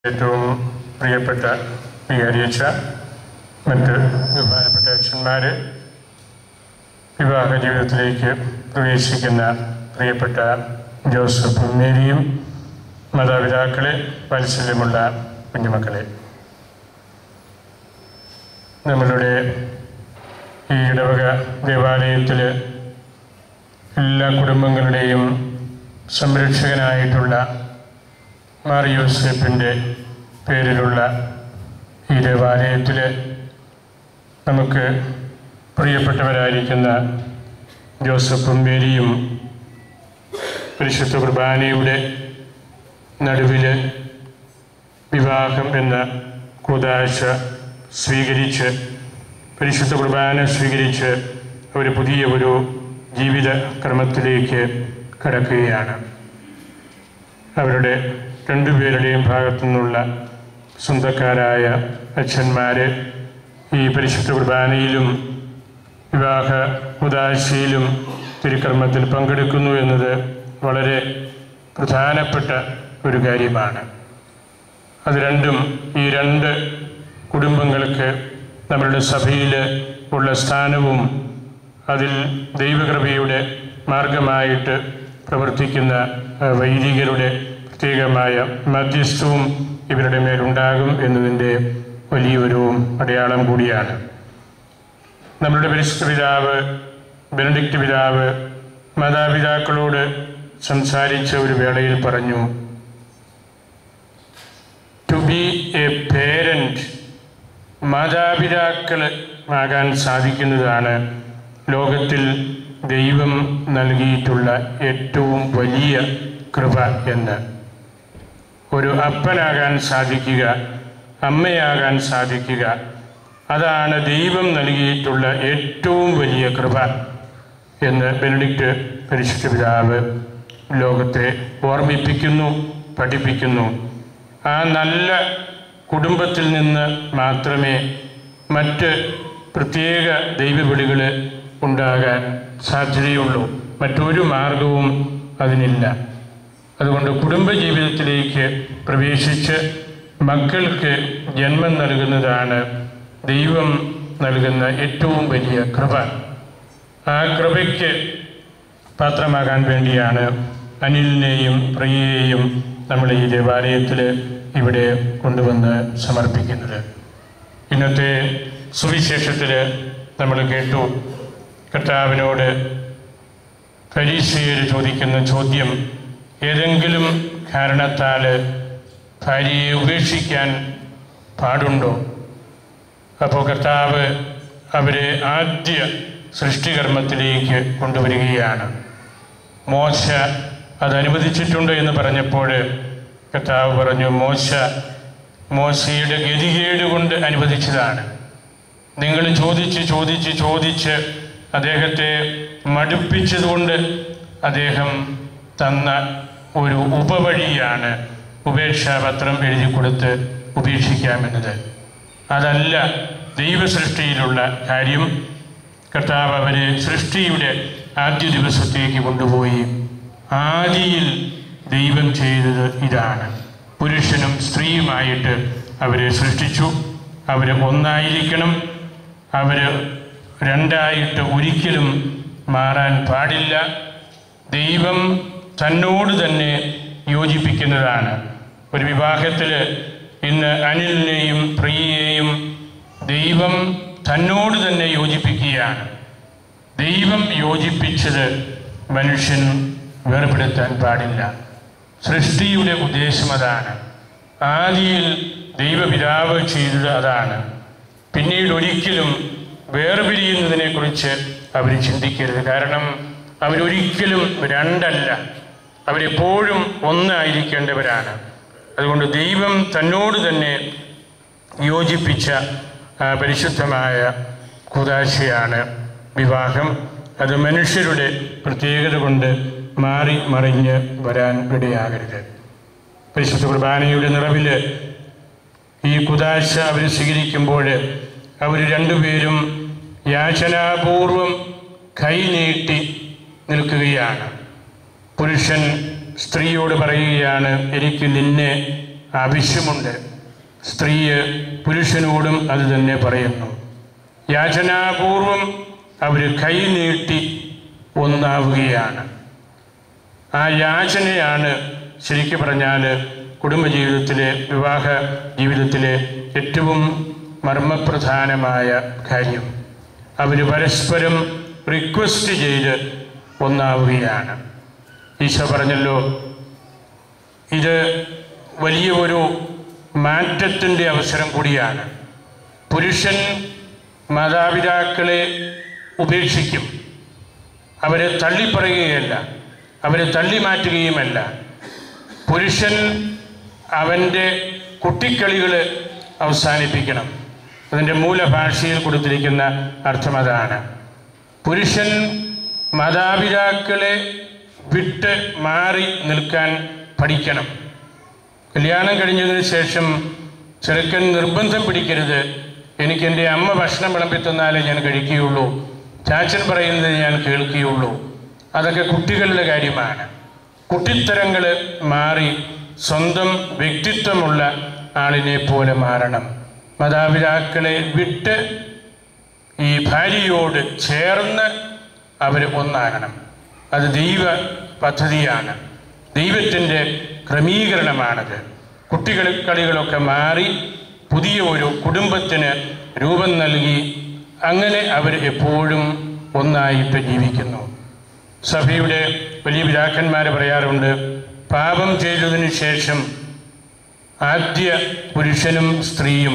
ഏറ്റവും പ്രിയപ്പെട്ട വികാരിയച്ച മറ്റ് ബഹുമാനപ്പെട്ട അച്ഛന്മാർ വിവാഹ ജീവിതത്തിലേക്ക് പ്രവേശിക്കുന്ന പ്രിയപ്പെട്ട ജോസഫ് മേരിയും മാതാപിതാക്കളെ വാത്സല്യമുള്ള കുഞ്ഞുമക്കളെ നമ്മളുടെ ഈ ഇടവക ദേവാലയത്തിൽ എല്ലാ കുടുംബങ്ങളുടെയും സംരക്ഷകനായിട്ടുള്ള മാർ യൂസഫിൻ്റെ പേരിലുള്ള ഈ ദേവാലയത്തിൽ നമുക്ക് പ്രിയപ്പെട്ടവരായിരിക്കുന്ന ജോസഫും മേരിയും പരിശുദ്ധ കുർബാനയുടെ നടുവിൽ വിവാഹം എന്ന കൂതാശ സ്വീകരിച്ച് പരിശുദ്ധ കുർബാന സ്വീകരിച്ച് ഒരു പുതിയ ഒരു ജീവിത ക്രമത്തിലേക്ക് കടക്കുകയാണ് അവരുടെ രണ്ടുപേരുടെയും ഭാഗത്തു നിന്നുള്ള സ്വന്തക്കാരായ അച്ഛന്മാർ ഈ പരിശുദ്ധ കുർബാനയിലും വിവാഹ ഉദാശയിലും തിരുക്കർമ്മത്തിൽ പങ്കെടുക്കുന്നു എന്നത് വളരെ പ്രധാനപ്പെട്ട ഒരു കാര്യമാണ് അത് രണ്ടും ഈ രണ്ട് കുടുംബങ്ങൾക്ക് നമ്മളുടെ സഭയിൽ ഉള്ള സ്ഥാനവും അതിൽ ദൈവകൃപയുടെ മാർഗമായിട്ട് പ്രവർത്തിക്കുന്ന ആ, വൈദികരുടെ പ്രത്യേകമായ മധ്യസ്ഥവും ഇവരുടെ മേലുണ്ടാകും എന്നതിൻ്റെ വലിയൊരു അടയാളം കൂടിയാണ് നമ്മളുടെ പരിശുദ്ധ പിതാവ് ബെനഡിക്റ്റ് പിതാവ് മാതാപിതാക്കളോട് സംസാരിച്ച ഒരു വേളയിൽ പറഞ്ഞു ടു ബി എ പേരൻറ്റ് മാതാപിതാക്കൾ ആകാൻ സാധിക്കുന്നതാണ് ലോകത്തിൽ ദൈവം നൽകിയിട്ടുള്ള ഏറ്റവും വലിയ കൃപ എന്ന് ഒരു അപ്പനാകാൻ സാധിക്കുക അമ്മയാകാൻ സാധിക്കുക അതാണ് ദൈവം നൽകിയിട്ടുള്ള ഏറ്റവും വലിയ കൃപ എന്ന് ബെനഡിക്റ്റ് പരിശുദ്ധ പിതാവ് ലോകത്തെ ഓർമ്മിപ്പിക്കുന്നു പഠിപ്പിക്കുന്നു ആ നല്ല കുടുംബത്തിൽ നിന്ന് മാത്രമേ മറ്റ് പ്രത്യേക ദൈവവിളികൾ ഉണ്ടാകാൻ സാധ്യതയുള്ളൂ മറ്റൊരു മാർഗവും അതിനില്ല അതുകൊണ്ട് കുടുംബജീവിതത്തിലേക്ക് പ്രവേശിച്ച് മക്കൾക്ക് ജന്മം നൽകുന്നതാണ് ദൈവം നൽകുന്ന ഏറ്റവും വലിയ കൃപ ആ കൃപയ്ക്ക് പാത്രമാകാൻ വേണ്ടിയാണ് അനിലിനെയും പ്രിയയെയും നമ്മൾ ഈ ദേവാലയത്തിൽ ഇവിടെ കൊണ്ടുവന്ന് സമർപ്പിക്കുന്നത് ഇന്നത്തെ സുവിശേഷത്തിൽ നമ്മൾ കേട്ടു കർത്താവിനോട് പരീക്ഷയിൽ ചോദിക്കുന്ന ചോദ്യം ഏതെങ്കിലും കാരണത്താൽ ഭാര്യയെ ഉപേക്ഷിക്കാൻ പാടുണ്ടോ അപ്പോൾ കർത്താവ് അവരെ ആദ്യ സൃഷ്ടികർമ്മത്തിലേക്ക് കൊണ്ടുവരികയാണ് മോശ അത് അനുവദിച്ചിട്ടുണ്ട് എന്ന് പറഞ്ഞപ്പോൾ കർത്താവ് പറഞ്ഞു മോശ മോശയുടെ ഗതികേട് കൊണ്ട് അനുവദിച്ചതാണ് നിങ്ങൾ ചോദിച്ച് ചോദിച്ച് ചോദിച്ച് അദ്ദേഹത്തെ മടുപ്പിച്ചതുകൊണ്ട് അദ്ദേഹം തന്ന ഒരു ഉപവഴിയാണ് ഉപേക്ഷാപത്രം എഴുതി കൊടുത്ത് ഉപേക്ഷിക്കാമെന്നത് അതല്ല ദൈവസൃഷ്ടിയിലുള്ള കാര്യം കർത്താവ് അവരെ സൃഷ്ടിയുടെ ആദ്യ ദിവസത്തേക്ക് കൊണ്ടുപോയി ആദിയിൽ ദൈവം ചെയ്തത് ഇതാണ് പുരുഷനും സ്ത്രീയുമായിട്ട് അവരെ സൃഷ്ടിച്ചു അവർ ഒന്നായിരിക്കണം അവർ രണ്ടായിട്ട് ഒരിക്കലും മാറാൻ പാടില്ല ദൈവം തന്നോട് തന്നെ യോജിപ്പിക്കുന്നതാണ് ഒരു വിവാഹത്തിൽ ഇന്ന് അനിലിനെയും പ്രിയയെയും ദൈവം തന്നോട് തന്നെ യോജിപ്പിക്കുകയാണ് ദൈവം യോജിപ്പിച്ചത് മനുഷ്യൻ വേർപെടുത്താൻ പാടില്ല സൃഷ്ടിയുടെ ഉദ്ദേശം അതാണ് ആദിയിൽ ദൈവപിതാവ് ചെയ്തത് അതാണ് പിന്നീട് ഒരിക്കലും വേർപിരിയുന്നതിനെക്കുറിച്ച് അവർ ചിന്തിക്കരുത് കാരണം അവരൊരിക്കലും രണ്ടല്ല അവരെപ്പോഴും ഒന്നായിരിക്കേണ്ടവരാണ് അതുകൊണ്ട് ദൈവം തന്നോട് തന്നെ യോജിപ്പിച്ച ആ, പരിശുദ്ധമായ കുതാശയാണ് വിവാഹം അത് മനുഷ്യരുടെ പ്രത്യേകത കൊണ്ട് മാറി മറിഞ്ഞ് വരാൻ ഇടയാകരുത് പരിശുദ്ധ കുർബാനയുടെ നിറവിൽ ഈ കുതാശ അവർ സ്വീകരിക്കുമ്പോൾ അവർ രണ്ടുപേരും യാചനാപൂർവം കൈനീട്ടി നിൽക്കുകയാണ് പുരുഷൻ സ്ത്രീയോട് പറയുകയാണ് എനിക്ക് നിന്നെ ആവശ്യമുണ്ട് സ്ത്രീ പുരുഷനോടും അത് തന്നെ പറയുന്നു യാചനാപൂർവം അവർ കൈനീട്ടി ഒന്നാവുകയാണ് ആ യാചനയാണ് ശരിക്കു പറഞ്ഞാൽ കുടുംബജീവിതത്തിലെ വിവാഹ ജീവിതത്തിലെ ഏറ്റവും മർമ്മപ്രധാനമായ കാര്യം അവർ പരസ്പരം റിക്വസ്റ്റ് ചെയ്ത് ഒന്നാവുകയാണ് ഈശോ പറഞ്ഞല്ലോ ഇത് വലിയ ഒരു മാറ്റത്തിൻ്റെ അവസരം കൂടിയാണ് പുരുഷൻ മാതാപിതാക്കളെ ഉപേക്ഷിക്കും അവരെ തള്ളിപ്പറയുകയല്ല അവരെ തള്ളി മാറ്റുകയുമല്ല പുരുഷൻ അവൻ്റെ കുട്ടിക്കളികൾ അവസാനിപ്പിക്കണം അതിൻ്റെ മൂലഭാഷയിൽ കൊടുത്തിരിക്കുന്ന അർത്ഥം അതാണ് പുരുഷൻ മാതാപിതാക്കളെ വിട്ട് മാറി നിൽക്കാൻ പഠിക്കണം കല്യാണം കഴിഞ്ഞതിന് ശേഷം ചെറുക്കൻ നിർബന്ധം പിടിക്കരുത് എനിക്ക് എൻ്റെ അമ്മ ഭക്ഷണം വിളമ്പി തന്നാലേ ഞാൻ കഴിക്കുകയുള്ളൂ ചാച്ചൻ പറയുന്നത് ഞാൻ കേൾക്കുകയുള്ളൂ അതൊക്കെ കുട്ടികളുടെ കാര്യമാണ് കുട്ടിത്തരങ്ങൾ മാറി സ്വന്തം വ്യക്തിത്വമുള്ള ആളിനെ പോലെ മാറണം മാതാപിതാക്കളെ വിട്ട് ഈ ഭാര്യയോട് ചേർന്ന് അവർ ഒന്നാകണം അത് ദൈവ പദ്ധതിയാണ് ദൈവത്തിൻ്റെ ക്രമീകരണമാണത് കുട്ടികൾ കളികളൊക്കെ മാറി പുതിയ ഒരു കുടുംബത്തിന് രൂപം നൽകി അങ്ങനെ അവർ എപ്പോഴും ഒന്നായിട്ട് ജീവിക്കുന്നു സഭയുടെ വലിയ പിതാക്കന്മാർ പറയാറുണ്ട് പാപം ചെയ്തതിനു ശേഷം ആദ്യ പുരുഷനും സ്ത്രീയും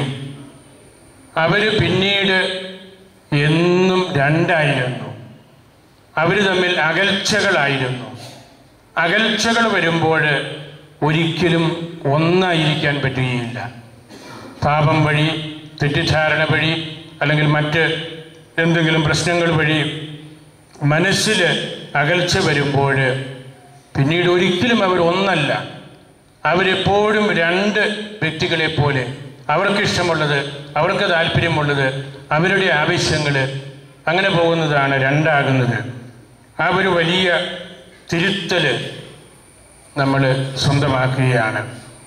അവർ പിന്നീട് എന്നും രണ്ടായിരുന്നു അവർ തമ്മിൽ അകൽച്ചകളായിരുന്നു അകൽച്ചകൾ വരുമ്പോൾ ഒരിക്കലും ഒന്നായിരിക്കാൻ പറ്റുകയില്ല പാപം വഴി തെറ്റിദ്ധാരണ വഴി അല്ലെങ്കിൽ മറ്റ് എന്തെങ്കിലും പ്രശ്നങ്ങൾ വഴി മനസ്സിൽ അകൽച്ച വരുമ്പോൾ പിന്നീട് ഒരിക്കലും അവർ ഒന്നല്ല അവരെപ്പോഴും രണ്ട് വ്യക്തികളെ പോലെ അവർക്കിഷ്ടമുള്ളത് അവർക്ക് താല്പര്യമുള്ളത് അവരുടെ ആവശ്യങ്ങൾ അങ്ങനെ പോകുന്നതാണ് രണ്ടാകുന്നത് ആ ഒരു വലിയ തിരുത്തൽ നമ്മൾ സ്വന്തമാക്കുകയാണ്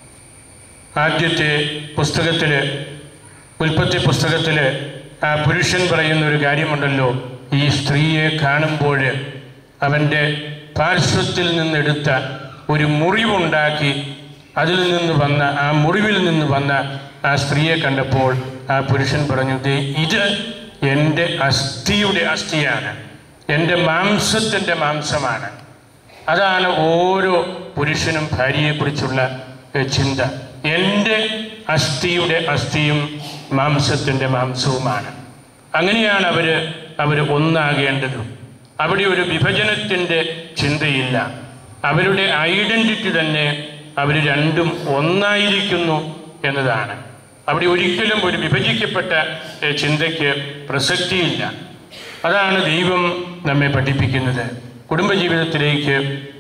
ആദ്യത്തെ പുസ്തകത്തിൽ ഉൽപ്പത്തി പുസ്തകത്തിൽ ആ പുരുഷൻ പറയുന്ന ഒരു കാര്യമുണ്ടല്ലോ ഈ സ്ത്രീയെ കാണുമ്പോൾ അവൻ്റെ പാർശ്വത്തിൽ നിന്നെടുത്ത ഒരു മുറിവുണ്ടാക്കി അതിൽ നിന്ന് വന്ന ആ മുറിവിൽ നിന്ന് വന്ന ആ സ്ത്രീയെ കണ്ടപ്പോൾ ആ പുരുഷൻ പറഞ്ഞു ദേ ഇത് എൻ്റെ അസ്ഥിയുടെ അസ്ഥിയാണ് എൻ്റെ മാംസത്തിൻ്റെ മാംസമാണ് അതാണ് ഓരോ പുരുഷനും ഭാര്യയെക്കുറിച്ചുള്ള ഏഹ്, ചിന്ത എൻ്റെ അസ്ഥിയുടെ അസ്ഥിയും മാംസത്തിൻ്റെ മാംസവുമാണ് അങ്ങനെയാണ് അവർ അവർ ഒന്നാകേണ്ടതും അവിടെ ഒരു വിഭജനത്തിൻ്റെ ചിന്തയില്ല അവരുടെ ഐഡൻറ്റിറ്റി തന്നെ അവർ രണ്ടും ഒന്നായിരിക്കുന്നു എന്നതാണ് അവിടെ ഒരിക്കലും ഒരു വിഭജിക്കപ്പെട്ട ഏഹ്, ചിന്തയ്ക്ക് പ്രസക്തിയില്ല അതാണ് ദൈവം നമ്മെ പഠിപ്പിക്കുന്നത് കുടുംബജീവിതത്തിലേക്ക്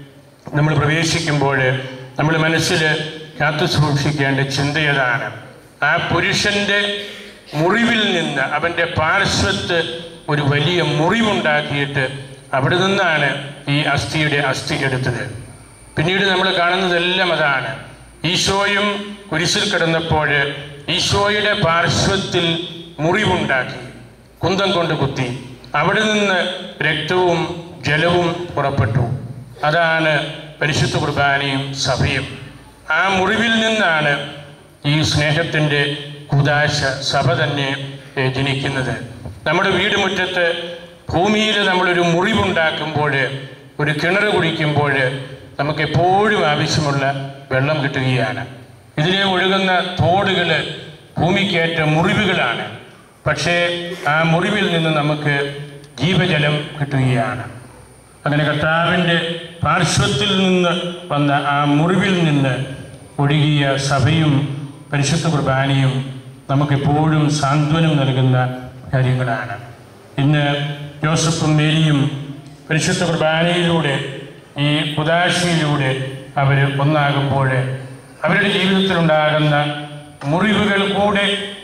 നമ്മൾ പ്രവേശിക്കുമ്പോൾ നമ്മൾ മനസ്സിൽ കാത്തു സൂക്ഷിക്കേണ്ട ചിന്തയതാണ് ആ പുരുഷൻ്റെ മുറിവിൽ നിന്ന് അവൻ്റെ പാർശ്വത്ത് ഒരു വലിയ മുറിവുണ്ടാക്കിയിട്ട് അവിടെ നിന്നാണ് ഈ അസ്ഥിയുടെ അസ്ഥി എടുത്തത് പിന്നീട് നമ്മൾ കാണുന്നതെല്ലാം അതാണ് ഈശോയും കുരിശിൽ കിടന്നപ്പോൾ ഈശോയുടെ പാർശ്വത്തിൽ മുറിവുണ്ടാക്കി കുന്തം കൊണ്ട് കുത്തി അവിടെ നിന്ന് രക്തവും ജലവും പുറപ്പെട്ടു അതാണ് പരിശുദ്ധ കുർബാനയും സഭയും ആ മുറിവിൽ നിന്നാണ് ഈ സ്നേഹത്തിൻ്റെ കുദാശ സഭ തന്നെ ഏ, ജനിക്കുന്നത് നമ്മുടെ വീട് മുറ്റത്ത് ഭൂമിയിൽ നമ്മളൊരു മുറിവുണ്ടാക്കുമ്പോൾ ഒരു കിണർ കുടിക്കുമ്പോൾ നമുക്ക് എപ്പോഴും ആവശ്യമുള്ള വെള്ളം കിട്ടുകയാണ് ഇതിലെ ഒഴുകുന്ന തോടുകൾ ഭൂമിക്കേറ്റ മുറിവുകളാണ് പക്ഷേ ആ മുറിവിൽ നിന്ന് നമുക്ക് ജീവജലം കിട്ടുകയാണ് അങ്ങനെ കർത്താവിൻ്റെ പാർശ്വത്തിൽ നിന്ന് വന്ന ആ മുറിവിൽ നിന്ന് ഒഴുകിയ സഭയും പരിശുദ്ധ കുർബാനയും നമുക്കെപ്പോഴും സാന്ത്വനം നൽകുന്ന കാര്യങ്ങളാണ് ഇന്ന് ജോസഫും മേരിയും പരിശുദ്ധ കുർബാനയിലൂടെ ഈ ഉദാശയിലൂടെ അവർ ഒന്നാകുമ്പോൾ അവരുടെ ജീവിതത്തിലുണ്ടാകുന്ന മുറിവുകൾ കൂടെ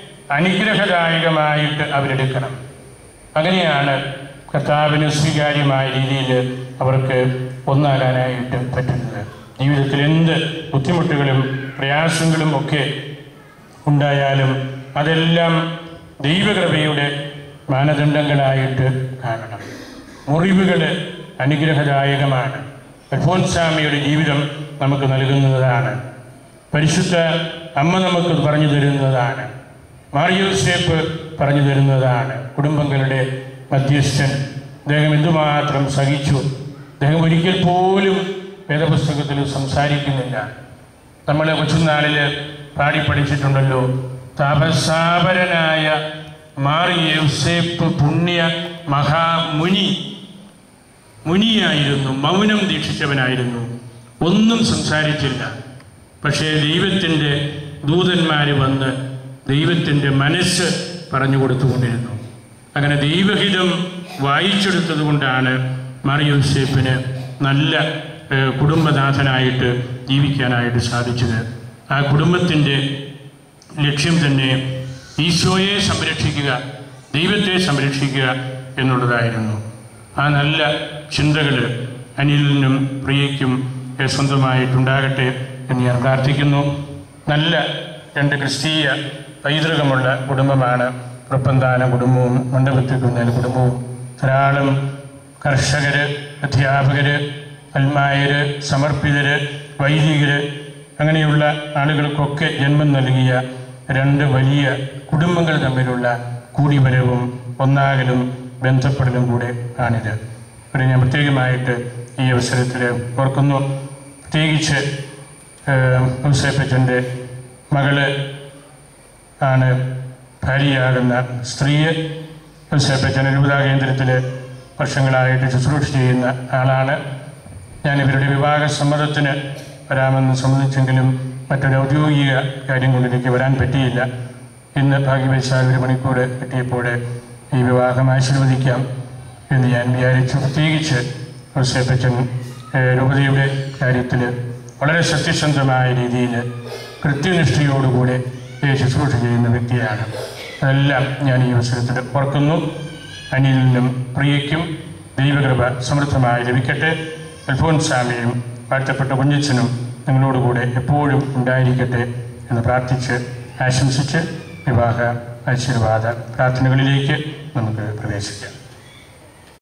അനുഗ്രഹദായകമായിട്ട് അവരെടുക്കണം അങ്ങനെയാണ് കർത്താവിന് സ്വീകാര്യമായ രീതിയിൽ അവർക്ക് ഒന്നാകാനായിട്ട് പറ്റുന്നത് ജീവിതത്തിൽ എന്ത് ബുദ്ധിമുട്ടുകളും പ്രയാസങ്ങളും ഒക്കെ ഉണ്ടായാലും അതെല്ലാം ദൈവകൃപയുടെ മാനദണ്ഡങ്ങളായിട്ട് കാണണം മുറിവുകൾ അനുഗ്രഹദായകമാണ് അൽഫോൻസാമിയുടെ ജീവിതം നമുക്ക് നൽകുന്നതാണ് പരിശുദ്ധ അമ്മ നമുക്ക് പറഞ്ഞു തരുന്നതാണ് മാറിയോസേപ്പ് പറഞ്ഞു തരുന്നതാണ് കുടുംബങ്ങളുടെ മധ്യസ്ഥൻ അദ്ദേഹം എന്തുമാത്രം സഹിച്ചു അദ്ദേഹം ഒരിക്കൽ പോലും വേദപുസ്തകത്തിൽ സംസാരിക്കുന്നില്ല നമ്മൾ കൊച്ചുനാളിൽ പാടി പഠിച്ചിട്ടുണ്ടല്ലോ താപസാപരനായ മാറിയോസേപ്പ് പുണ്യ മഹാമുനി മുനിയായിരുന്നു മൗനം ദീക്ഷിച്ചവനായിരുന്നു ഒന്നും സംസാരിച്ചില്ല പക്ഷേ ദൈവത്തിൻ്റെ ദൂതന്മാർ വന്ന് ദൈവത്തിൻ്റെ മനസ്സ് പറഞ്ഞു കൊടുത്തുകൊണ്ടിരുന്നു അങ്ങനെ ദൈവഹിതം വായിച്ചെടുത്തത് കൊണ്ടാണ് മറിയൂസേപ്പിന് നല്ല ഏഹ്, കുടുംബനാഥനായിട്ട് ജീവിക്കാനായിട്ട് സാധിച്ചത് ആ കുടുംബത്തിൻ്റെ ലക്ഷ്യം തന്നെ ഈശോയെ സംരക്ഷിക്കുക ദൈവത്തെ സംരക്ഷിക്കുക എന്നുള്ളതായിരുന്നു ആ നല്ല ചിന്തകൾ അനിലിനും പ്രിയയ്ക്കും ഏഹ്, സ്വന്തമായിട്ടുണ്ടാകട്ടെ എന്ന് ഞാൻ പ്രാർത്ഥിക്കുന്നു നല്ല രണ്ട് ക്രിസ്തീയ പൈതൃകമുള്ള കുടുംബമാണ് പ്രപ്പന്താന കുടുംബവും മണ്ഡപത്തിക്കുന്നതിന് കുടുംബവും ധാരാളം കർഷകർ അധ്യാപകർ അൽമായര് സമർപ്പിതര് വൈദികര് അങ്ങനെയുള്ള ആളുകൾക്കൊക്കെ ജന്മം നൽകിയ രണ്ട് വലിയ കുടുംബങ്ങൾ തമ്മിലുള്ള കൂടിവരവും ഒന്നാകലും ബന്ധപ്പെടലും കൂടെ ആണിത് ഒരു ഞാൻ പ്രത്യേകമായിട്ട് ഈ അവസരത്തിൽ ഓർക്കുന്നു പ്രത്യേകിച്ച് ഔസേപ്പച്ചൻ്റെ മകള് ആണ് ഭാര്യയാകുന്ന സ്ത്രീയെ ഔസേപ്പച്ചൻ രൂപതാ കേന്ദ്രത്തിൽ വർഷങ്ങളായിട്ട് ശുശ്രൂഷ ചെയ്യുന്ന ആളാണ് ഞാൻ ഇവരുടെ വിവാഹ സമ്മതത്തിന് വരാമെന്ന് സമ്മതിച്ചെങ്കിലും മറ്റൊരു ഔദ്യോഗിക കാര്യം കൊണ്ട് എനിക്ക് വരാൻ പറ്റിയില്ല ഇന്ന് ഭാഗ്യവശാൽ ഒരു മണിക്കൂർ കിട്ടിയപ്പോൾ ഈ വിവാഹം ആശീർവദിക്കാം എന്ന് ഞാൻ വിചാരിച്ചു പ്രത്യേകിച്ച് ഔസേപ്പച്ചൻ ഏഹ്, രൂപതയുടെ കാര്യത്തിൽ വളരെ സത്യസന്ധമായ രീതിയിൽ കൃത്യനിഷ്ഠയോടുകൂടെ ഏഹ്, ശുശ്രൂഷ ചെയ്യുന്ന വ്യക്തിയാണ് അതെല്ലാം ഞാൻ ഈ അവസരത്തിൽ ഓർക്കുന്നു അനിലിനും പ്രിയയ്ക്കും ദൈവകൃപ സമൃദ്ധമായി ലഭിക്കട്ടെ അൽഫോൻസാമിയും വാഴ്ത്തപ്പെട്ട കുഞ്ഞച്ചനും നിങ്ങളോടുകൂടെ എപ്പോഴും ഉണ്ടായിരിക്കട്ടെ എന്ന് പ്രാർത്ഥിച്ച് ആശംസിച്ച് വിവാഹ ആശീർവാദ പ്രാർത്ഥനകളിലേക്ക് നമുക്ക് പ്രവേശിക്കാം